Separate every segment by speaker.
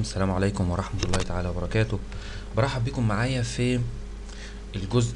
Speaker 1: السلام عليكم ورحمة الله تعالى وبركاته برحب بكم معايا في الجزء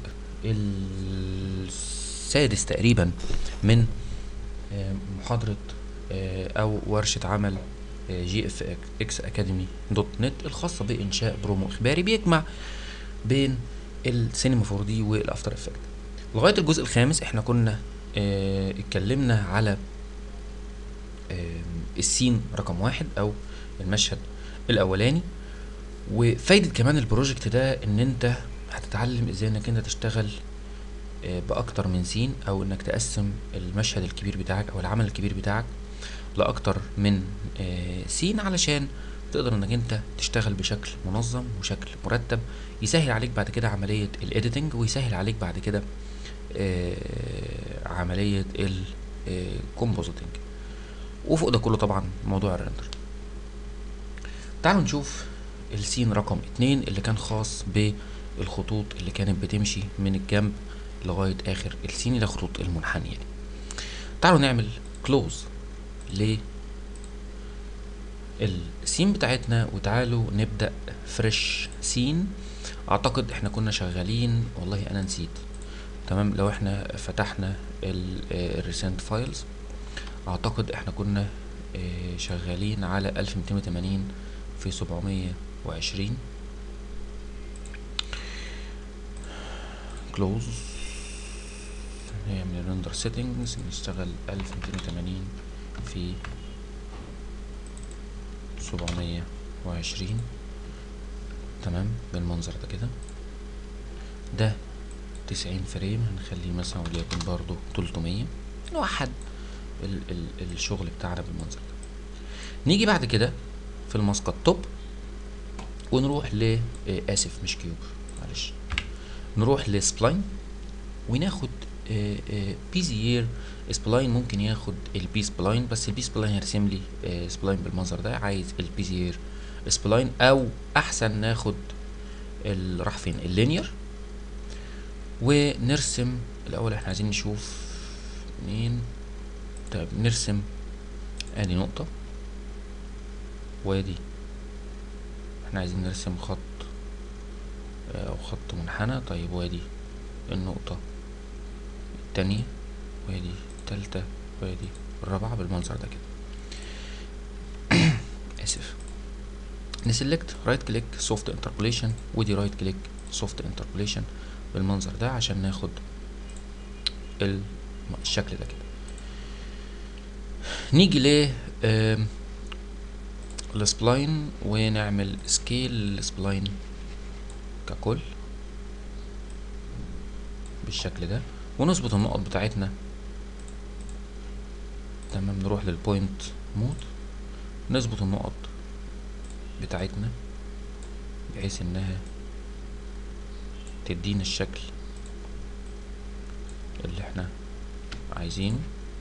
Speaker 1: السادس تقريبا من آه، محاضرة آه، أو ورشة عمل جي اف اكس اكاديمي دوت نت الخاصة بإنشاء برومو إخباري بيجمع بين السينما 4 دي والأفتر افكت لغاية الجزء الخامس احنا كنا آه، اتكلمنا على آم، السين رقم واحد او المشهد الاولاني وفايدة كمان البروجكت ده ان انت هتتعلم ازاي انك انت تشتغل آه، باكتر من سين او انك تقسم المشهد الكبير بتاعك او العمل الكبير بتاعك لاكتر من آه، سين علشان تقدر انك انت تشتغل بشكل منظم وشكل مرتب يسهل عليك بعد كده عملية الايديتنج ويسهل عليك بعد كده آه، عملية الكومبوزيتنج وفوق ده كله طبعا موضوع الرندر تعالوا نشوف السين رقم اتنين اللي كان خاص بالخطوط اللي كانت بتمشي من الجنب لغاية آخر السين إلى خطوط المنحنية دي تعالوا نعمل كلوز ل السين بتاعتنا وتعالوا نبدأ فريش سين أعتقد احنا كنا شغالين والله أنا نسيت تمام لو احنا فتحنا الريسنت فايلز اعتقد احنا كنا آه، شغالين على 1280 في 720 كلوز نعمل ريندر سيتنجز نشتغل 1280 في 720 تمام بالمنظر ده كده ده 90 فريم هنخليه مثلا وليكن برضو 300 نوحد ال ال الشغل بتاعنا بالمنظر ده نيجي بعد كده في الماسكة توب ونروح ل آه، اسف مش كيوب معلش نروح لسبلاين وناخد بيزيير سبلاين ممكن ياخد البي سبلاين بس البي سبلاين هيرسم لي آه، سبلاين بالمنظر ده عايز البيزيير سبلاين او احسن ناخد ال- راح فين اللينير ونرسم الاول احنا عايزين نشوف منين طيب نرسم ادي نقطة وادي احنا عايزين نرسم خط آه، او خط منحنى طيب وادي النقطة التانية وادي التالتة وادي الرابعة بالمنظر ده كده اسف نسلكت رايت كليك سوفت انتربوليشن ودي رايت كليك سوفت انتربوليشن بالمنظر ده عشان ناخد ال- الشكل ده كده نيجي ل آم، السبلاين ونعمل سكيل للسبلاين ككل بالشكل ده ونظبط النقط بتاعتنا تمام نروح للبوينت مود نظبط النقط بتاعتنا بحيث انها تدينا الشكل اللي احنا عايزينه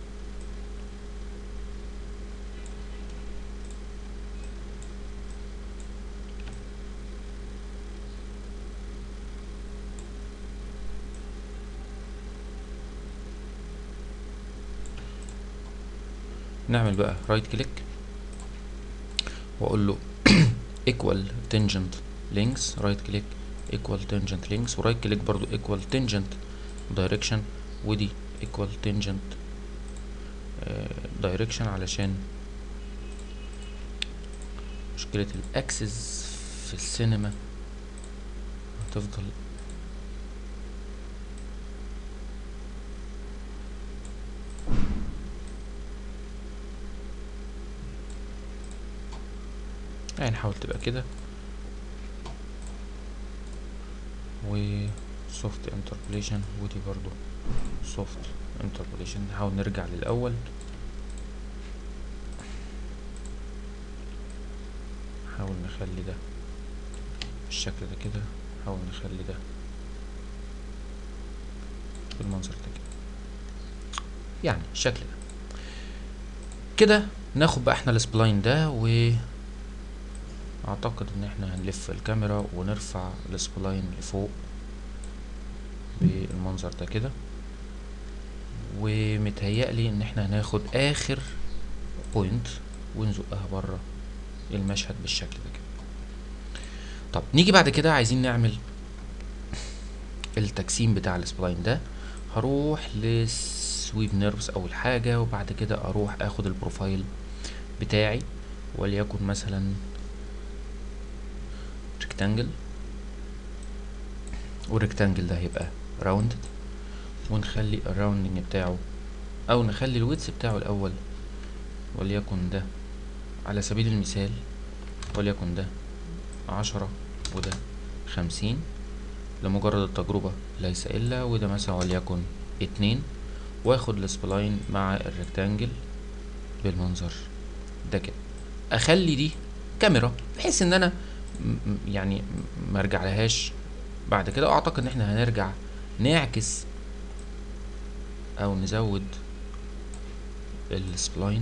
Speaker 1: نعمل بقى رايت كليك واقول له equal tangent links رايت كليك equal tangent links ورايت كليك برضو equal tangent direction ودي equal tangent آه، direction علشان مشكلة الاكسس في السينما هتفضل يعني نحاول تبقى كده و soft interpolation ودي برضو soft interpolation نحاول نرجع للأول نحاول نخلي ده بالشكل ده كده نحاول نخلي ده بالمنظر ده كده يعني الشكل ده كده ناخد بقى احنا السبلاين ده و اعتقد ان احنا هنلف الكاميرا ونرفع السبلاين لفوق بالمنظر ده كده ومتهيألي ان احنا هناخد اخر بوينت ونزقها بره المشهد بالشكل ده كده طب نيجي بعد كده عايزين نعمل التجسيم بتاع السبلاين ده هروح لسويب نيرفز اول حاجة وبعد كده اروح اخد البروفايل بتاعي وليكن مثلا ريكتانجل والريكتانجل ده هيبقى راوند ونخلي الراوندنج بتاعه او نخلي الويدث بتاعه الاول وليكن ده على سبيل المثال وليكن ده عشرة وده خمسين لمجرد التجربة ليس إلا وده مثلا وليكن اتنين واخد السبلاين مع الريكتانجل بالمنظر ده كده اخلي دي كاميرا بحيث ان انا م- م- يعني ما ارجع لهاش بعد كده اعتقد ان احنا هنرجع نعكس او نزود السبلاين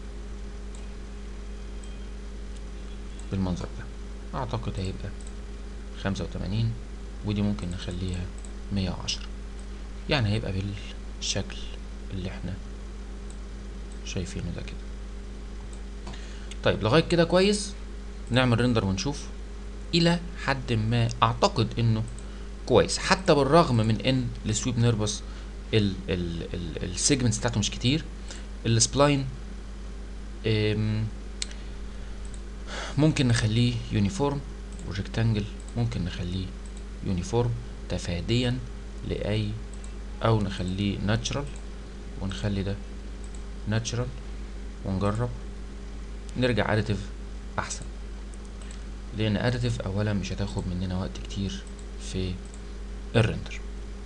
Speaker 1: بالمنظر ده اعتقد هيبقى خمسة وتمانين ودي ممكن نخليها مية وعشرة يعني هيبقى بالشكل اللي احنا شايفينه ده كده طيب لغاية كده كويس نعمل ريندر ونشوف الى حد ما اعتقد انه كويس حتى بالرغم من ان السويب نيربس السيجمنتس بتاعته مش كتير السبلاين أم، ممكن نخليه يونيفورم والريكتانجل ممكن نخليه يونيفورم تفاديا لاي او نخليه ناتشرال ونخلي ده ناتشرال ونجرب نرجع اديتيف احسن لان اديتيف اولا مش هتاخد مننا وقت كتير في الريندر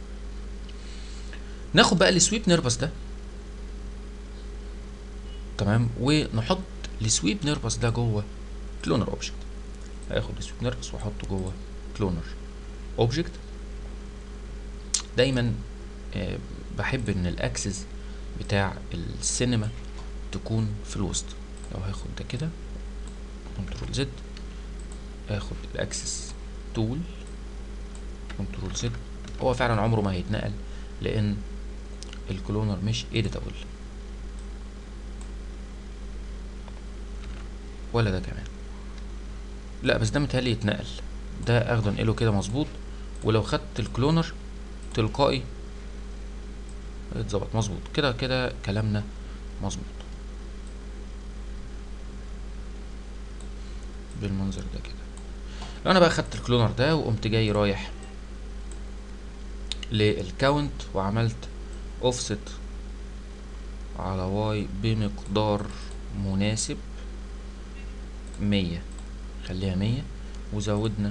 Speaker 1: ناخد بقى السويب نيربس ده تمام ونحط السويب نيربس ده جوه كلونر اوبجكت هاخد السويب نيربس واحطه جوه كلونر اوبجكت دايما آه بحب ان الاكسس بتاع السينما تكون في الوسط لو هاخد ده كده كنترول زد اخد الاكسس تول كنترول زد هو فعلا عمره ما هيتنقل لان الكلونر مش اديتابل ولا ده كمان لا بس ده متهيألي يتنقل ده اخده انقله كده مظبوط ولو خدت الكلونر تلقائي اتظبط مظبوط كده كده كلامنا مظبوط بالمنظر ده كده لو انا بقى خدت الكلونر ده وقمت جاي رايح للكاونت وعملت اوفست على واي بمقدار مناسب مية خليها مية وزودنا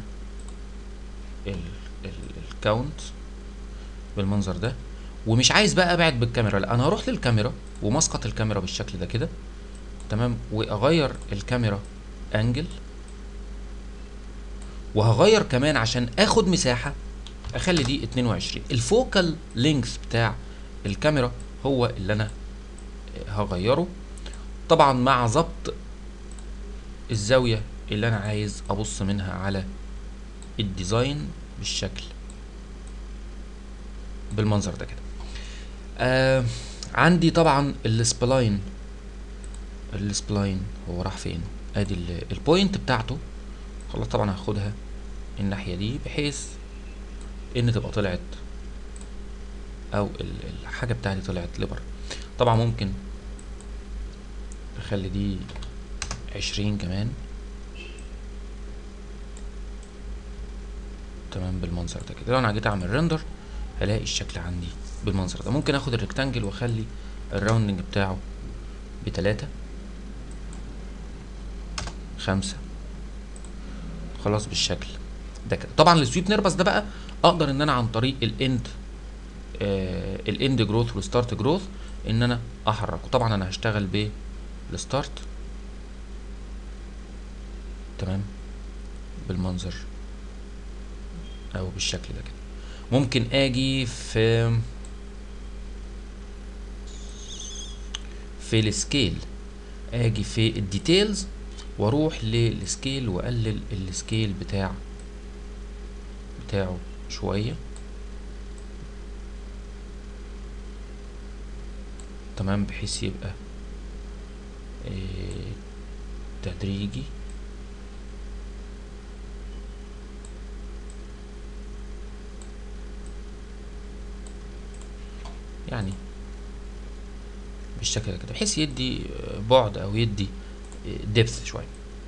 Speaker 1: الكاونت بالمنظر ده ومش عايز بقى ابعد بالكاميرا لا انا هروح للكاميرا ومسقط الكاميرا بالشكل ده كده تمام واغير الكاميرا انجل وهغير كمان عشان اخد مساحة اخلي دي 22 الفوكال لينكس بتاع الكاميرا هو اللي انا هغيره طبعا مع ظبط الزاوية اللي انا عايز ابص منها على الديزاين بالشكل بالمنظر ده كده آه عندي طبعا السبلاين السبلاين هو راح فين ادي البوينت بتاعته خلاص طبعا هاخدها الناحية دي بحيث ان تبقى طلعت او الحاجة بتاعتي طلعت لبر طبعا ممكن اخلي دي عشرين كمان تمام بالمنظر ده كده لو انا جيت اعمل ريندر هلاقي الشكل عندي بالمنظر ده ممكن اخد الريكتانجل واخلي الراوندنج بتاعه بتلاتة خمسة خلاص بالشكل ده كده طبعا السويب نيربس ده بقى اقدر ان انا عن طريق الاند آه الاند جروث والستارت جروث ان انا احركه طبعا انا هشتغل بالستارت تمام بالمنظر او بالشكل ده كده ممكن اجي في في السكيل اجي في الديتيلز واروح للسكيل واقلل السكيل بتاع بتاعه شويه تمام بحيث يبقى إيه تدريجي يعني بالشكل ده كده بحيث يدي آه، بعد او يدي ديبث شويه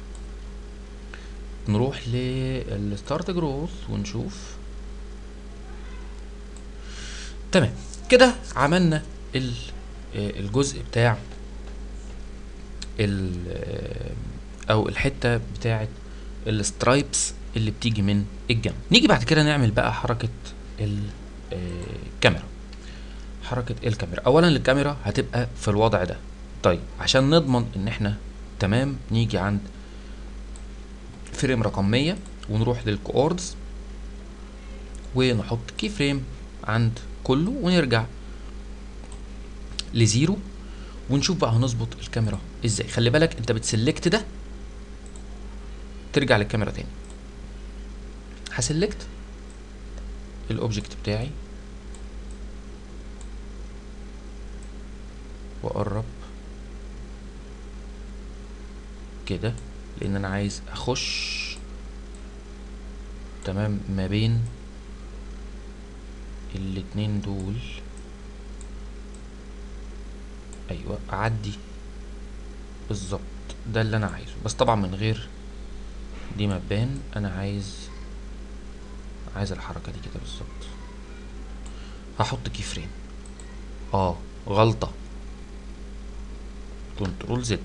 Speaker 1: نروح للستارت جروث ونشوف تمام كده عملنا ال- آه، الجزء بتاع ال آه، او الحته بتاعه السترايبس اللي بتيجي من الجنب نيجي بعد كده نعمل بقى حركه ال- آه، الكاميرا حركه الكاميرا اولا الكاميرا هتبقى في الوضع ده طيب عشان نضمن ان احنا تمام نيجي عند فريم رقم 100 ونروح للكوردز ونحط كي فريم عند كله ونرجع لزيرو ونشوف بقى هنظبط الكاميرا ازاي خلي بالك انت بتسلكت ده ترجع للكاميرا تاني هسلكت الاوبجكت بتاعي واقرب كده لان انا عايز اخش تمام ما بين الاتنين دول ايوه اعدي بالظبط ده اللي انا عايزه بس طبعا من غير دي ما تبان انا عايز عايز الحركه دي كده بالظبط هحط كي فريم اه غلطه كنترول زد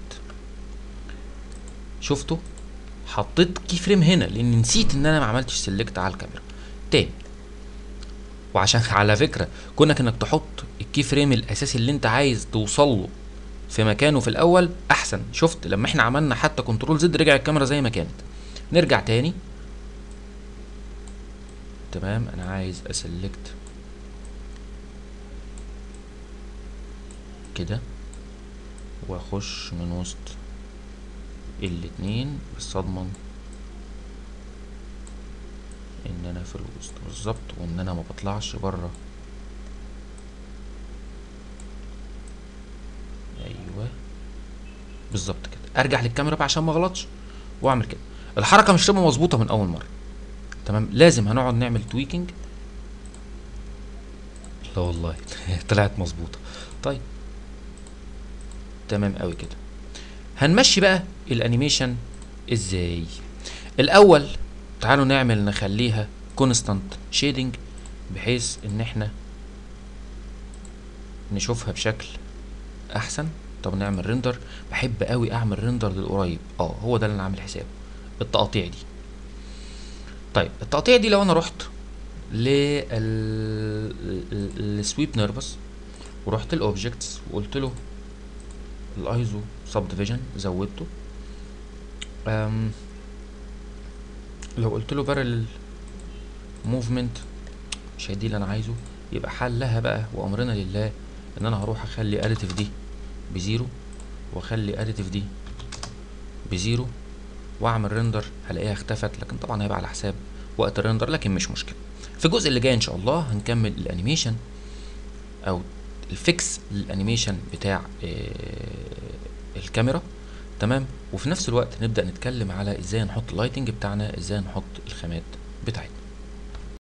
Speaker 1: شفتوا حطيت كي فريم هنا لان نسيت ان انا ما عملتش سيلكت على الكاميرا تاني وعشان على فكره كونك انك تحط الكي فريم الاساسي اللي انت عايز توصل له في مكانه في الاول احسن شفت لما احنا عملنا حتى كنترول زد رجع الكاميرا زي ما كانت نرجع تاني تمام انا عايز اسلكت كده واخش من وسط الاتنين بس اضمن ان انا في الوسط بالظبط وان انا ما بطلعش بره ايوه بالظبط كده ارجع للكاميرا بقى عشان ما اغلطش واعمل كده الحركه مش تبقى مظبوطه من اول مره تمام لازم هنقعد نعمل تويكنج لا والله طلعت مظبوطه طيب تمام قوي كده هنمشي بقى الانيميشن ازاي الاول تعالوا نعمل نخليها كونستانت شيدنج بحيث ان احنا نشوفها بشكل احسن طب نعمل ريندر بحب قوي اعمل ريندر للقريب اه هو ده اللي انا عامل حسابه التقاطيع دي طيب التقطيع دي لو انا رحت للسويب نيرفس ورحت الاوبجكتس وقلت له الايزو سب ديفيجن زودته أم لو قلت له بارل موفمنت مش هيدي اللي انا عايزه يبقى حلها بقى وامرنا لله ان انا هروح اخلي اديتيف دي بزيرو واخلي اديتيف دي بزيرو واعمل ريندر هلاقيها اختفت لكن طبعا هيبقى على حساب وقت الريندر لكن مش مشكله في الجزء اللي جاي ان شاء الله هنكمل الانيميشن او الفيكس للانيميشن بتاع آه، الكاميرا تمام وفي نفس الوقت نبدا نتكلم على ازاي نحط اللايتنج بتاعنا ازاي نحط الخامات بتاعتنا